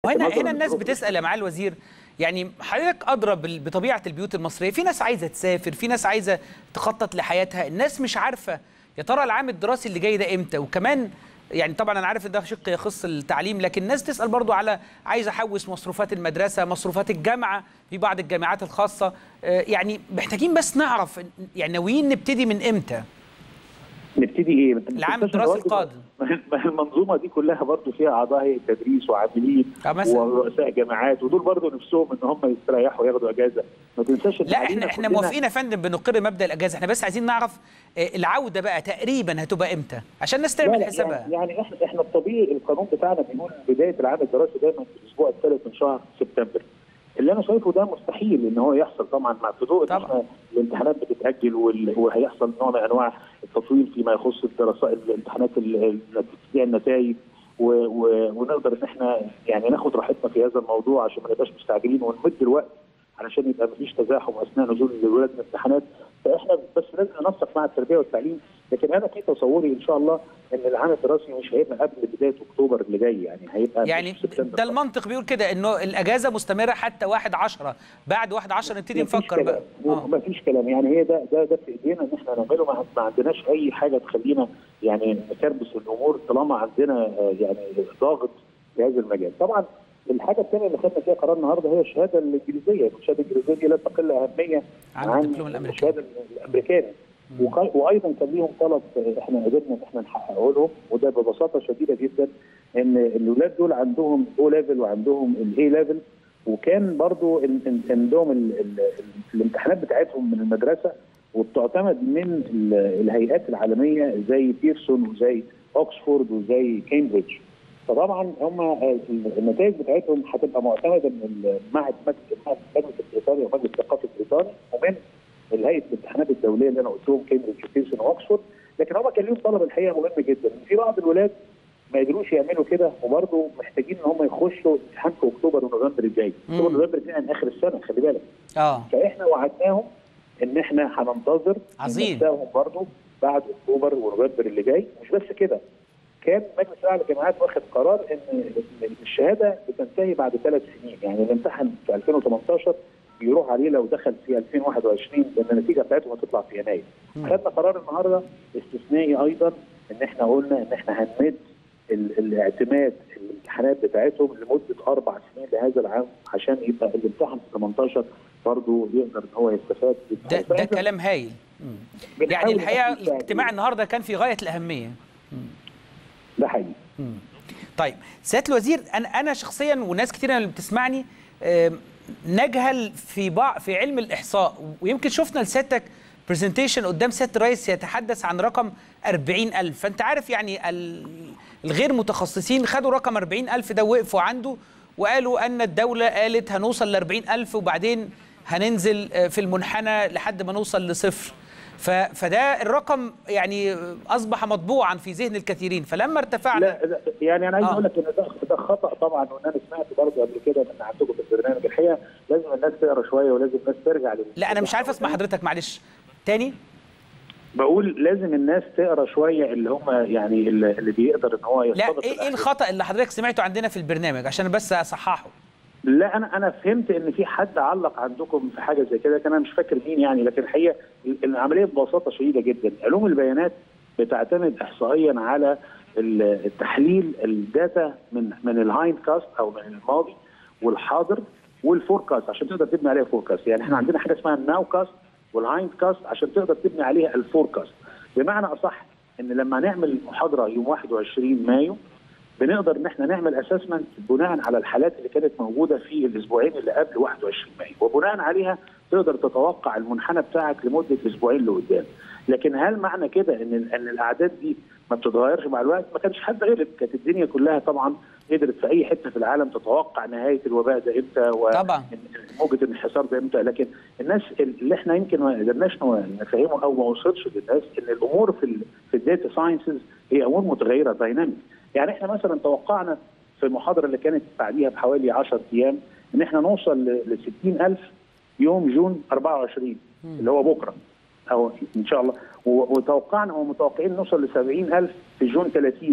وهنا نظراً هنا الناس للظروف بتسال يا معالي الوزير يعني حضرتك ادرى بال- بطبيعه البيوت المصريه في ناس عايزه تسافر في ناس عايزه تخطط لحياتها الناس مش عارفه يا ترى العام الدراسي اللي جاي ده امتى وكمان يعني طبعا انا عارف ان ده شق يخص التعليم لكن الناس تسال برضو على عايزه احوش مصروفات المدرسه مصروفات الجامعه في بعض الجامعات الخاصه آه، يعني محتاجين بس نعرف يعني ناويين نبتدي من امتى نبتدي ايه؟ ما العام تنساش الدراسي برضه القادم. ما ما المنظومه دي كلها برضه فيها اعضاء هيئه تدريس وعاملين آه، مثلاً. ورؤساء جامعات ودول برضه نفسهم ان هم يستريحوا وياخدوا اجازه ما تنساش إن لا علينا احنا احنا كلنا- موافقين يا فندم بنقر مبدا الاجازه احنا بس عايزين نعرف آه، العوده بقى تقريبا هتبقى امتى عشان الناس لا تعمل لا حسابها يعني, يعني احنا احنا الطبيعي القانون بتاعنا بيقول بدايه العام الدراسي دايما في الاسبوع الثالث من شهر سبتمبر اللي انا شايفه ده مستحيل ان هو يحصل طبعا مع فضوء طبعاً. احنا الامتحانات بتتاجل وال- وهيحصل نوع من انواع التطويل فيما يخص الدراسات الامتحانات ال- ال- تسجيل النتائج و- و- ونقدر ان احنا يعني ناخد راحتنا في هذا الموضوع عشان ما نبقاش مستعجلين ونمد الوقت علشان يبقى مفيش تزاحم اثناء نزول الولاد من الامتحانات فاحنا بس لازم ننسق مع التربيه والتعليم لكن انا في تصوري ان شاء الله ان العام الدراسي مش هيبقى قبل بدايه اكتوبر اللي جاي يعني هيبقى يعني في سبتمبر. ده المنطق بيقول كده انه الاجازه مستمره حتى 1 10 بعد 1 10 نبتدي مفيش نفكر بقى كلام. اه ما فيش كلام يعني هي ده ده ده في ايدينا ان احنا نعمله ما, ما عندناش اي حاجه تخلينا يعني نكربس الامور طالما عندنا آه، يعني ضاغط في هذا المجال طبعا الحاجه الثانيه اللي خدنا فيها قرار النهارده هي الشهاده الانجليزيه، الشهاده الانجليزيه دي لا تقل اهميه عن عن, الدبلوم الأمريكي. الشهاده الامريكاني وق- وايضا كان ليهم طلب آه، احنا قدرنا ان احنا نحققه لهم وده ببساطه شديده جدا ان الاولاد دول عندهم او ليفل وعندهم الاي ليفل وكان برضو ال- ال- عندهم ال- ال- ال- الامتحانات بتاعتهم من المدرسه وبتعتمد من ال- الهيئات العالميه زي بيرسون وزي اوكسفورد وزي كامبريدج فطبعا هم آه، النتائج بتاعتهم هتبقى معتمده من المعهد مجلس المجلس البريطاني ومجلس الثقافي البريطاني ومن الهيئه الامتحانات الدوليه اللي انا قلت لهم كامبريدج وبيرسون واوكسفورد لكن هم كان لهم طلب الحقيقه مهم جدا إن في بعض الولاد ما يقدروش يعملوا كده وبرضه محتاجين ان هم يخشوا امتحان في اكتوبر ونوفمبر الجاي اكتوبر مم. ونوفمبر الجاي عن اخر السنه خلي بالك اه فاحنا وعدناهم ان احنا هننتظر عظيم. ننساهم برضه بعد اكتوبر ونوفمبر اللي جاي مش بس كده كان مجلس الاعلى للجامعات واخد قرار ان إن الشهاده بتنتهي بعد ثلاث سنين يعني اللي امتحن في 2018 بيروح عليه لو دخل في 2021 لان النتيجه بتاعته هتطلع في يناير. خدنا قرار النهارده استثنائي ايضا ان احنا قلنا ان احنا هنمد ال- الاعتماد الامتحانات بتاعتهم لمده اربع سنين لهذا العام عشان يبقى اللي امتحن في 18 برضه يقدر ان هو يستفاد ده ده فإحنا كلام هايل مم. بنحاول يعني الحقيقه نقفل التعديل. الاجتماع النهارده كان في غايه الاهميه ده حقيقي طيب سياده الوزير انا انا شخصيا وناس كتير اللي بتسمعني آم، نجهل في بعض في علم الاحصاء ويمكن شفنا لسيادتك برزنتيشن قدام سياده الرئيس يتحدث عن رقم 40000 فانت عارف يعني ال- الغير متخصصين خدوا رقم 40000 ده وقفوا عنده وقالوا ان الدوله قالت هنوصل ل 40000 وبعدين هننزل آه، في المنحنى لحد ما نوصل لصفر ف- فده الرقم يعني اصبح مطبوعا في ذهن الكثيرين فلما ارتفعنا لا لا، يعني انا عايز آه. اقول لك ان ده ده خطا طبعا وان انا سمعت برضه قبل كده من عندكم في البرنامج الحقيقه لازم الناس تقرا شويه ولازم الناس ترجع لل لا انا مش عارف اسمع حضرتك معلش تاني بقول لازم الناس تقرا شويه اللي هم يعني اللي اللي بيقدر ان هو لا يستبق ايه ايه الأحداث. الخطا اللي حضرتك سمعته عندنا في البرنامج عشان بس اصححه لا انا انا فهمت ان في حد علق عندكم في حاجه زي كده كان انا مش فاكر مين يعني لكن الحقيقه العمليه ببساطه شديده جدا علوم البيانات بتعتمد احصائيا على ال- التحليل الداتا من من الهايند كاست او من الماضي والحاضر والفوركاست عشان تقدر تبني عليها فوركاست يعني احنا عندنا حاجه اسمها الناو كاست والهايند كاست عشان تقدر تبني عليها الفوركاست بمعنى اصح ان لما نعمل محاضره يوم 21 مايو بنقدر ان احنا نعمل اسسمنت بناء على الحالات اللي كانت موجوده في الاسبوعين اللي قبل 21 مايو وبناء عليها تقدر تتوقع المنحنى بتاعك لمده اسبوعين لقدام لكن هل معنى كده ان ان الاعداد دي ما بتتغيرش مع الوقت ما كانش حد غلب كانت الدنيا كلها طبعا قدرت في اي حته في العالم تتوقع نهايه الوباء ده امتى طبعا. وموجه الانحسار ده امتى لكن الناس اللي احنا يمكن ما قدرناش نفهمه او ما وصلش للناس ان الامور في ال في الداتا ساينسز هي امور متغيره دايناميك يعني احنا مثلا توقعنا في المحاضره اللي كانت بعديها بحوالي 10 ايام ان احنا نوصل ل 60000 يوم جون 24 اللي هو بكره او ان شاء الله و- وتوقعنا ومتوقعين نوصل ل 70000 في جون 30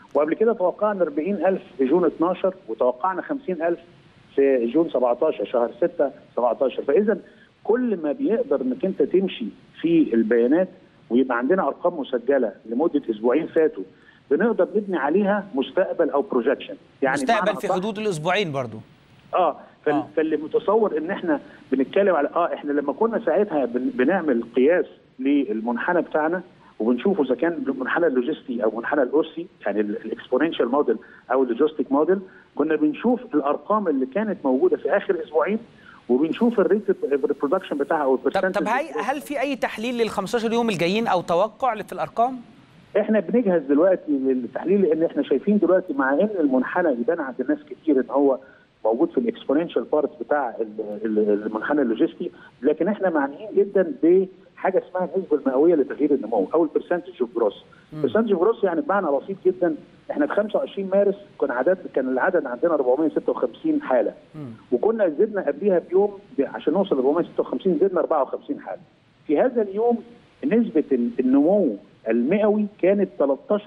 وقبل كده توقعنا 40000 في جون 12 وتوقعنا 50000 في جون 17 شهر 6 17 فاذا كل ما بيقدر انك انت تمشي في البيانات ويبقى عندنا ارقام مسجله لمده اسبوعين فاتوا بنقدر نبني عليها مستقبل او بروجكشن يعني مستقبل في حدود الاسبوعين برضو اه فال... آه. فاللي متصور ان احنا بنتكلم على اه احنا لما كنا ساعتها بن... بنعمل قياس للمنحنى بتاعنا وبنشوفه اذا كان المنحنى اللوجستي او المنحنى الاسي يعني الاكسبوننشال موديل او اللوجستيك موديل كنا بنشوف الارقام اللي كانت موجوده في اخر اسبوعين وبنشوف الريت الريبرودكشن بتاعها او طب طب هي هل في اي تحليل لل 15 يوم الجايين او توقع في الارقام؟ احنا بنجهز دلوقتي للتحليل لان احنا شايفين دلوقتي مع ان المنحنى يبان عند الناس كتير ان هو موجود في الاكسبوننشال بارت بتاع المنحنى اللوجستي لكن احنا معنيين جدا بحاجه اسمها النسبه المئويه لتغيير النمو او البرسنتج اوف جروس. البرسنتج اوف جروس يعني بمعنى بسيط جدا احنا في 25 مارس كان عدد كان العدد عندنا 456 حاله مم. وكنا زدنا قبليها بيوم عشان نوصل ل 456 زدنا 54 حاله. في هذا اليوم نسبه النمو المئوي كانت 13%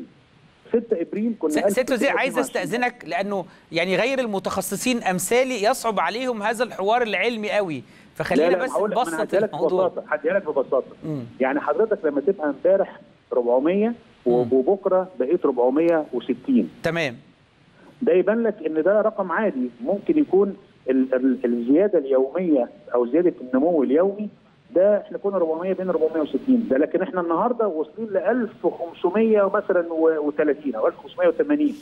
6 ابريل كنا ست وزير عايز استاذنك لانه يعني غير المتخصصين امثالي يصعب عليهم هذا الحوار العلمي قوي فخلينا بس نبسط الموضوع هديها لك ببساطه يعني حضرتك لما تبقى امبارح 400 وبكره بقيت 460 تمام ده يبان لك ان ده رقم عادي ممكن يكون ال ال الزياده اليوميه او زياده النمو اليومي ده احنا كنا 400 بين 460 ده لكن احنا النهارده واصلين ل 1500 مثلا و30 او 1580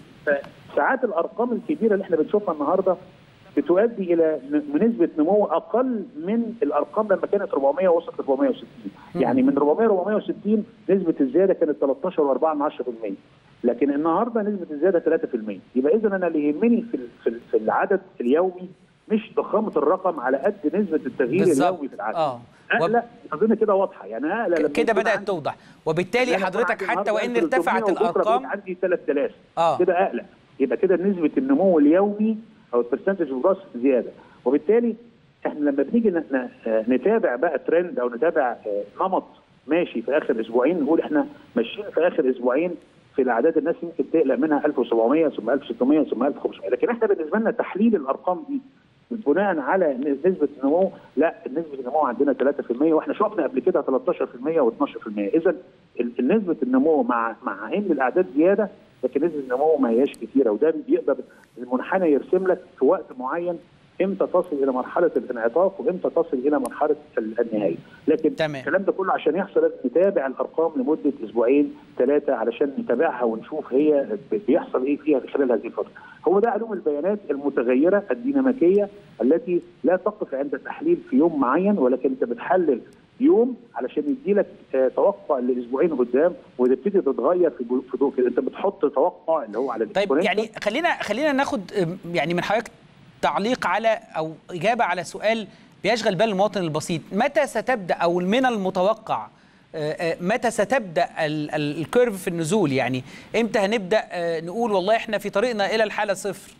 فساعات الارقام الكبيره اللي احنا بنشوفها النهارده بتؤدي الى نسبه نمو اقل من الارقام لما كانت 400 وصلت 460 يعني من 400 ل 460 نسبه الزياده كانت 13.4% لكن النهارده نسبه الزياده 3% يبقى اذا انا اللي يهمني في في العدد اليومي مش ضخامه الرقم على قد نسبه التغيير بالزبط. اليومي في العدد اه اقلق اظن كده واضحه يعني اقلق كده بدات توضح وبالتالي حضرتك حتى وان ارتفعت الارقام عندي 3000 اه كده اقلق يبقى كده نسبه النمو اليومي او البرسنتج اوف زياده وبالتالي احنا لما بنيجي نتابع بقى ترند او نتابع نمط ماشي في اخر اسبوعين نقول احنا ماشيين في اخر اسبوعين في الاعداد الناس يمكن تقلق منها 1700 ثم 1600 ثم 1500 لكن احنا بالنسبه لنا تحليل الارقام دي بناء على نسبه النمو لا نسبه النمو عندنا 3% واحنا شفنا قبل كده 13% و12% اذا نسبه النمو مع مع ان الاعداد زياده لكن نسبه النمو ما هياش كثيره وده بيقدر المنحنى يرسم لك في وقت معين امتى تصل الى مرحله الانعطاف وامتى تصل الى مرحله النهايه لكن تمام. الكلام ده كله عشان يحصل لازم نتابع الارقام لمده اسبوعين ثلاثه علشان نتابعها ونشوف هي بيحصل ايه فيها خلال هذه الفتره هو ده علوم البيانات المتغيره الديناميكيه التي لا تقف عند تحليل في يوم معين ولكن انت بتحلل يوم علشان يدي لك توقع لاسبوعين قدام وتبتدي تتغير في في ضوء كده انت بتحط توقع اللي هو على طيب يعني خلينا خلينا ناخد يعني من حضرتك تعليق على او اجابه على سؤال بيشغل بال المواطن البسيط متى ستبدا او من المتوقع متى ستبدا الكيرف في النزول يعني امتى هنبدا نقول والله احنا في طريقنا الى الحاله صفر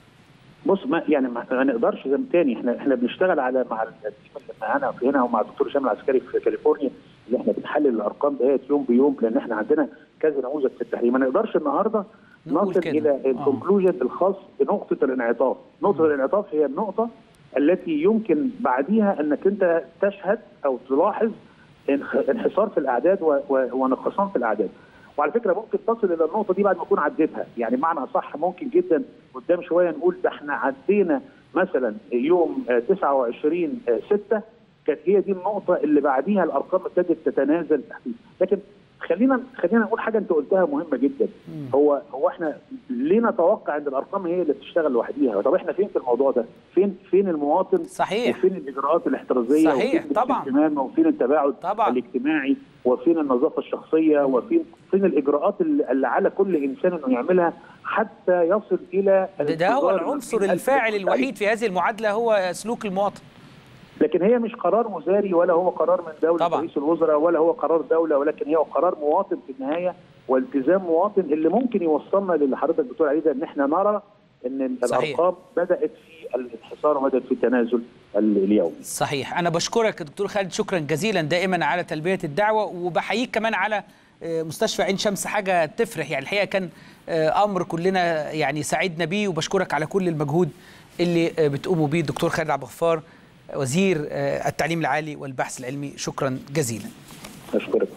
بص ما يعني ما, ما نقدرش زي تاني احنا احنا بنشتغل على مع التيم اللي معانا في هنا ومع الدكتور هشام العسكري في كاليفورنيا اللي احنا بنحلل الارقام ديت يوم بيوم لان احنا عندنا كذا نموذج في التحليل ما نقدرش النهارده نصل الى الكونكلوجن الخاص بنقطه الانعطاف، نقطه الانعطاف هي النقطه التي يمكن بعديها انك انت تشهد او تلاحظ انحصار في الاعداد ونقصان في الاعداد. وعلى فكره ممكن تصل الى النقطه دي بعد ما تكون عديتها، يعني معنى اصح ممكن جدا قدام شويه نقول ده احنا عدينا مثلا يوم 29 6 كانت هي دي النقطه اللي بعديها الارقام ابتدت تتنازل لكن خلينا خلينا نقول حاجه انت قلتها مهمه جدا مم. هو هو احنا ليه نتوقع ان الارقام هي اللي بتشتغل لوحديها طب احنا فين في الموضوع ده فين فين المواطن صحيح وفين الاجراءات الاحترازيه صحيح طبعا الاهتمام وفين التباعد طبعا. الاجتماعي وفين النظافه الشخصيه مم. وفين فين الاجراءات اللي على كل انسان انه يعملها حتى يصل الى ده, ده هو العنصر الفاعل الوحيد في هذه المعادله هو سلوك المواطن لكن هي مش قرار وزاري ولا هو قرار من دوله طبعا. رئيس الوزراء ولا هو قرار دوله ولكن هو قرار مواطن في النهايه والتزام مواطن اللي ممكن يوصلنا للي حضرتك بتقول عليه ده ان احنا نرى ان صحيح. الارقام بدات في الانحصار وبدات في التنازل اليومي. صحيح انا بشكرك دكتور خالد شكرا جزيلا دائما على تلبيه الدعوه وبحييك كمان على مستشفى عين شمس حاجه تفرح يعني الحقيقه كان امر كلنا يعني سعدنا بيه وبشكرك على كل المجهود اللي بتقوموا بيه الدكتور خالد عبد الغفار وزير التعليم العالي والبحث العلمي شكرا جزيلا اشكرك